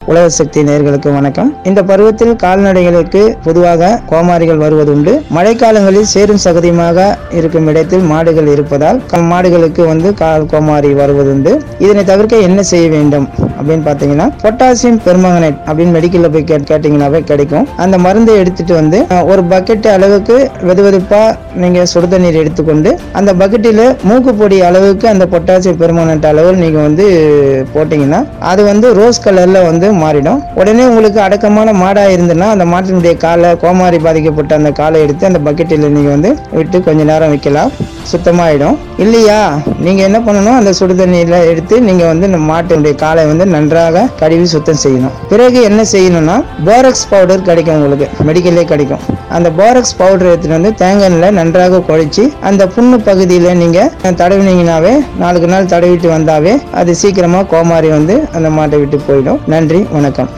உலக சக்தி நேர்களுக்கு வணக்கம் இந்த பருவத்தில் கால்நடைகளுக்கு பொதுவாக கோமாரிகள் வருவதுண்டு மழைக்காலங்களில் சேரும் சகதியமாக இருக்கும் இடத்தில் மாடுகள் இருப்பதால் க- மாடுகளுக்கு வந்து கால் கோமாரி வருவதுண்டு இதனை தவிர்க்க என்ன செய்ய வேண்டும் அப்படின்னு பார்த்தீங்கன்னா பொட்டாசியம் பெர்மங்கனேட் அப்படின்னு மெடிக்கல்ல போய் கேட் கேட்டிங்கனாவே கிடைக்கும் அந்த மருந்தை எடுத்துட்டு வந்து அஹ், ஒரு பக்கெட் அளவுக்கு வெது வெதுப்பா நீங்க சுடுதண்ணீர் எடுத்துக்கொண்டு அந்த பக்கெட்டில் மூக்கு பொடி அளவுக்கு அந்த பொட்டாசியம் பெர்மனன்ட் அளவு நீங்க வந்து போட்டீங்கன்னா அது வந்து ரோஸ் கலர்ல வந்து மாறிடும் உடனே உங்களுக்கு அடக்கமான மாடா இருந்ததுன்னா அந்த மாட்டினுடைய காலை கோமாரி பாதிக்கப்பட்ட அந்த காலை எடுத்து அந்த பக்கெட்டில் நீங்க வந்து விட்டு கொஞ்ச நேரம் வைக்கலாம் சுத்தமாயிடும் இல்லையா நீங்க என்ன பண்ணணும் அந்த சுடு தண்ணியில எடுத்து நீங்க வந்து இந்த மாட்டினுடைய காலை வந்து நன்றாக கழுவி சுத்தம் செய்யணும் பிறகு என்ன செய்யணும்னா போரக்ஸ் பவுடர் கிடைக்கும் உங்களுக்கு மெடிக்கல்லே கிடைக்கும் அந்த போரக்ஸ் பவுடர் எடுத்துட்டு வந்து தேங்காய் எண்ணெயில நன்றாக குழைச்சி அந்த புண்ணு பகுதியில நீங்க தடவினீங்கனாவே நாளுக்கு நாள் தடவிட்டு வந்தாவே அது சீக்கிரமா கோமாரி வந்து அந்த மாட்டை விட்டு போயிடும் நன்றி வணக்கம்